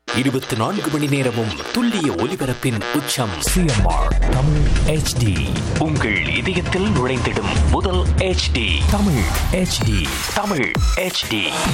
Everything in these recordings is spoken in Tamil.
இருபத்தி நான்கு மணி நேரமும் துல்லிய ஒலிபரப்பின் உச்சம் சிஎம்ஆர் தமிழ் ஹெச்டி உங்கள் இதயத்தில் நுழைந்திடும் முதல் HD Tamil HD Tamil HD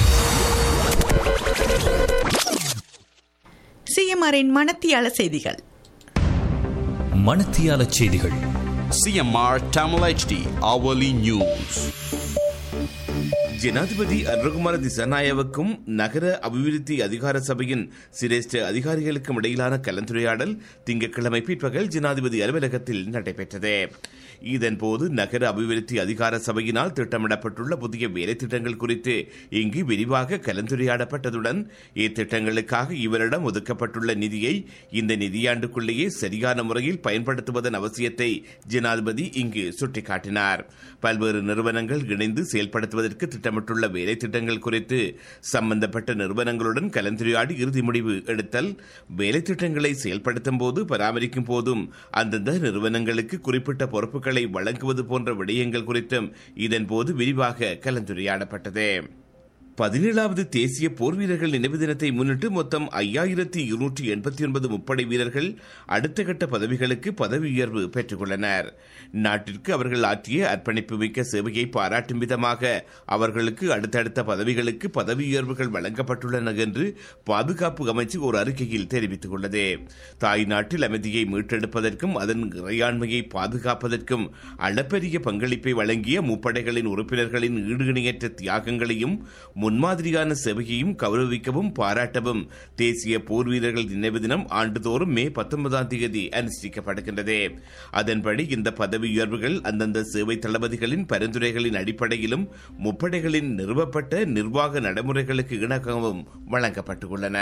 சிஎம்ஆரின் மனத்தியால செய்திகள் மணத்தியால செய்திகள் CMR Tamil HD hourly news. ஜனாதிபதி அருகுமார திசாநாயவுக்கும் நகர அபிவிருத்தி அதிகார சபையின் சிரேஷ்ட அதிகாரிகளுக்கும் இடையிலான கலந்துரையாடல் திங்கட்கிழமை பிற்பகல் ஜனாதிபதி அலுவலகத்தில் நடைபெற்றது இதன்போது நகர அபிவிருத்தி அதிகார சபையினால் திட்டமிடப்பட்டுள்ள புதிய வேலை திட்டங்கள் குறித்து இங்கு விரிவாக கலந்துரையாடப்பட்டதுடன் இத்திட்டங்களுக்காக இவரிடம் ஒதுக்கப்பட்டுள்ள நிதியை இந்த நிதியாண்டுக்குள்ளேயே சரியான முறையில் பயன்படுத்துவதன் அவசியத்தை ஜனாதிபதி இங்கு சுட்டிக்காட்டினார் பல்வேறு நிறுவனங்கள் இணைந்து செயல்படுத்துவதற்கு திட்டமிட்டுள்ள வேலை திட்டங்கள் குறித்து சம்பந்தப்பட்ட நிறுவனங்களுடன் கலந்துரையாடி இறுதி முடிவு எடுத்தல் வேலை திட்டங்களை செயல்படுத்தும் போது பராமரிக்கும் போதும் அந்தந்த நிறுவனங்களுக்கு குறிப்பிட்ட பொறுப்புகளை வழங்குவது போன்ற விடயங்கள் குறித்தும் இதன்போது விரிவாக கலந்துரையாடப்பட்டது பதினேழாவது தேசிய போர் வீரர்கள் நினைவு தினத்தை முன்னிட்டு மொத்தம் ஐயாயிரத்தி இருநூற்றி எண்பத்தி ஒன்பது முப்படை வீரர்கள் அடுத்த கட்ட பதவிகளுக்கு பதவி உயர்வு பெற்றுள்ளனர் நாட்டிற்கு அவர்கள் ஆற்றிய அர்ப்பணிப்பு மிக்க சேவையை பாராட்டும் விதமாக அவர்களுக்கு அடுத்தடுத்த பதவிகளுக்கு பதவி உயர்வுகள் வழங்கப்பட்டுள்ளன என்று பாதுகாப்பு அமைச்சு ஒரு அறிக்கையில் தெரிவித்துள்ளது தாய் நாட்டில் அமைதியை மீட்டெடுப்பதற்கும் அதன் இறையாண்மையை பாதுகாப்பதற்கும் அளப்பரிய பங்களிப்பை வழங்கிய முப்படைகளின் உறுப்பினர்களின் ஈடு இணையற்ற தியாகங்களையும் முன்மாதிரியான சேவையையும் கௌரவிக்கவும் பாராட்டவும் தேசிய போர் வீரர்கள் நினைவு தினம் ஆண்டுதோறும் மே பத்தொன்பதாம் தேதி அனுஷ்டிக்கப்படுகின்றது அதன்படி இந்த பதவி உயர்வுகள் அந்தந்த சேவை தளபதிகளின் பரிந்துரைகளின் அடிப்படையிலும் முப்படைகளின் நிறுவப்பட்ட நிர்வாக நடைமுறைகளுக்கு இணக்கவும் வழங்கப்பட்டுள்ளன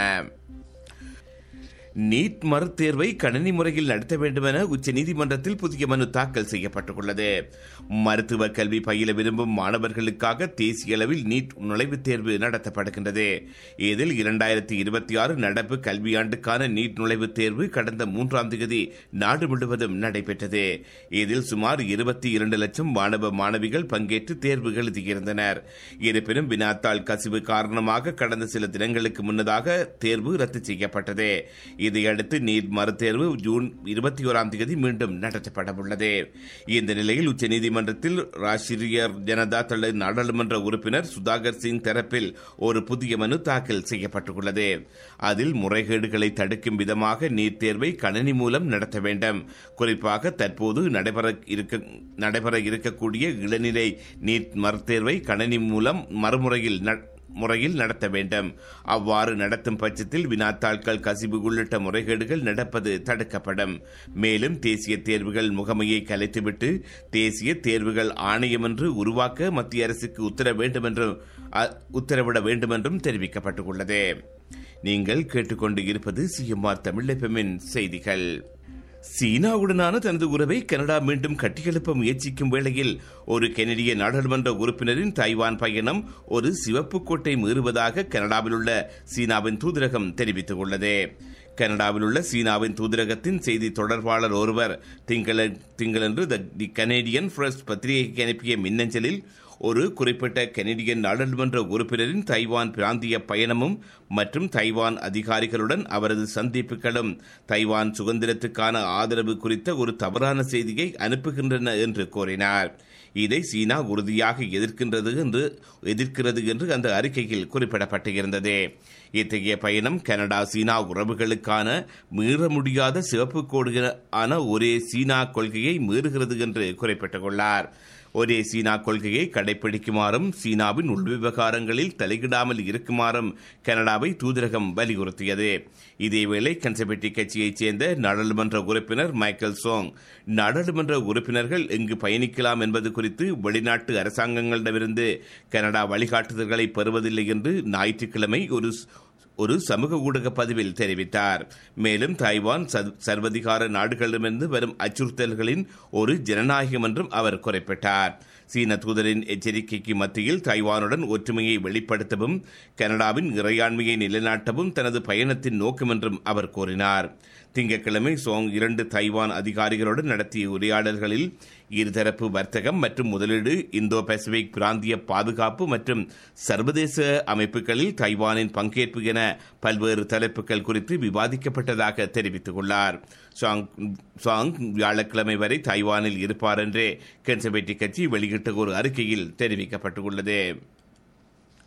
நீட் மறுதேர்வை கணினி முறையில் நடத்த வேண்டுமென உச்சநீதிமன்றத்தில் புதிய மனு தாக்கல் செய்யப்பட்டுள்ளது மருத்துவ கல்வி பயில விரும்பும் மாணவர்களுக்காக தேசிய அளவில் நீட் நுழைவுத் தேர்வு நடத்தப்படுகின்றது இதில் இரண்டாயிரத்தி இருபத்தி ஆறு நடப்பு கல்வியாண்டுக்கான நீட் நுழைவுத் தேர்வு கடந்த மூன்றாம் தேதி நாடு முழுவதும் நடைபெற்றது இதில் சுமார் இருபத்தி இரண்டு லட்சம் மாணவ மாணவிகள் பங்கேற்று தேர்வு எழுதியிருந்தனர் இருப்பினும் வினாத்தாள் கசிவு காரணமாக கடந்த சில தினங்களுக்கு முன்னதாக தேர்வு ரத்து செய்யப்பட்டது இதையடுத்து நீட் மறுதேர்வு ஜூன் இருபத்தி ஓராம் தேதி மீண்டும் நடத்தப்பட உள்ளது இந்த நிலையில் உச்சநீதிமன்றத்தில் ராஷ்டிரிய ஜனதா தள நாடாளுமன்ற உறுப்பினர் சுதாகர் சிங் தரப்பில் ஒரு புதிய மனு தாக்கல் செய்யப்பட்டுள்ளது அதில் முறைகேடுகளை தடுக்கும் விதமாக நீட் தேர்வை கணினி மூலம் நடத்த வேண்டும் குறிப்பாக தற்போது நடைபெற இருக்க நடைபெற இருக்கக்கூடிய இளநிலை நீட் மறுதேர்வை கணினி மூலம் மறுமுறையில் ந- முறையில் நடத்த வேண்டும் அவ்வாறு நடத்தும் பட்சத்தில் வினாத்தாள்கள் கசிவு உள்ளிட்ட முறைகேடுகள் நடப்பது தடுக்கப்படும் மேலும் தேசிய தேர்வுகள் முகமையை கலைத்துவிட்டு தேசிய தேர்வுகள் ஆணையம் என்று உருவாக்க மத்திய அரசுக்கு உத்தரவு வேண்டும் என்றும் அ- உத்தரவிட வேண்டும் என்றும் தெரிவிக்கப்பட்டுள்ளது நீங்கள் கேட்டுக்கொண்டு இருப்பது சிஎம்ஆர் தமிழப்பமின் செய்திகள் சீனாவுடனான தனது உறவை கனடா மீண்டும் கட்டியெழுப்ப முயற்சிக்கும் வேளையில் ஒரு கெனடிய நாடாளுமன்ற உறுப்பினரின் தைவான் பயணம் ஒரு சிவப்பு கோட்டை மீறுவதாக கனடாவில் உள்ள சீனாவின் தூதரகம் தெரிவித்துள்ளது கனடாவில் உள்ள சீனாவின் தூதரகத்தின் செய்தி தொடர்பாளர் ஒருவர் திங்கள திங்களன்று தி- தி கனேடியன் ஃபர்ஸ்ட் பத்திரிகைக்கு அனுப்பிய மின்னஞ்சலில் ஒரு குறிப்பிட்ட கெனடியன் நாடாளுமன்ற உறுப்பினரின் தைவான் பிராந்திய பயணமும் மற்றும் தைவான் அதிகாரிகளுடன் அவரது சந்திப்புகளும் தைவான் சுதந்திரத்துக்கான ஆதரவு குறித்த ஒரு தவறான செய்தியை அனுப்புகின்றன என்று கூறினார் இதை சீனா உறுதியாக எதிர்க்கின்றது என்று எதிர்க்கிறது என்று அந்த அறிக்கையில் குறிப்பிடப்பட்டிருந்தது இத்தகைய பயணம் கனடா சீனா உறவுகளுக்கான மீற முடியாத சிவப்பு கோடு ஆன ஒரே சீனா கொள்கையை மீறுகிறது என்று குறிப்பிட்டுள்ளார் ஒரே சீனா கொள்கையை கடைபிடிக்குமாறும் சீனாவின் உள்விவகாரங்களில் தலையிடாமல் இருக்குமாறும் கனடாவை தூதரகம் வலியுறுத்தியது இதேவேளை கன்சர்வேட்டிவ் கட்சியைச் சேர்ந்த நாடாளுமன்ற உறுப்பினர் மைக்கேல் சோங் நாடாளுமன்ற உறுப்பினர்கள் எங்கு பயணிக்கலாம் என்பது குறித்து வெளிநாட்டு அரசாங்கங்களிடமிருந்து கனடா வழிகாட்டுதல்களை பெறுவதில்லை என்று ஞாயிற்றுக்கிழமை ஒரு ஒரு சமூக ஊடக பதிவில் தெரிவித்தார் மேலும் தாய்வான் சர்- சர்வதிகார நாடுகளிடமிருந்து வரும் அச்சுறுத்தல்களின் ஒரு ஜனநாயகம் என்றும் அவர் குறிப்பிட்டார் சீன தூதரின் எச்சரிக்கைக்கு மத்தியில் தைவானுடன் ஒற்றுமையை வெளிப்படுத்தவும் கனடாவின் இறையாண்மையை நிலைநாட்டவும் தனது பயணத்தின் நோக்கம் என்றும் அவர் கூறினார் திங்கட்கிழமை சோங் இரண்டு தைவான் அதிகாரிகளுடன் நடத்திய உரையாடல்களில் இருதரப்பு வர்த்தகம் மற்றும் முதலீடு இந்தோ பசிபிக் பிராந்திய பாதுகாப்பு மற்றும் சர்வதேச அமைப்புகளில் தைவானின் பங்கேற்பு என பல்வேறு தலைப்புகள் குறித்து விவாதிக்கப்பட்டதாக தெரிவித்துள்ளார் சாங் சாங் வியாழக்கிழமை வரை தைவானில் இருப்பார் என்றே கன்சர்வேட்டிவ் கட்சி வெளியிட்ட ஒரு அறிக்கையில் தெரிவிக்கப்பட்டுள்ளது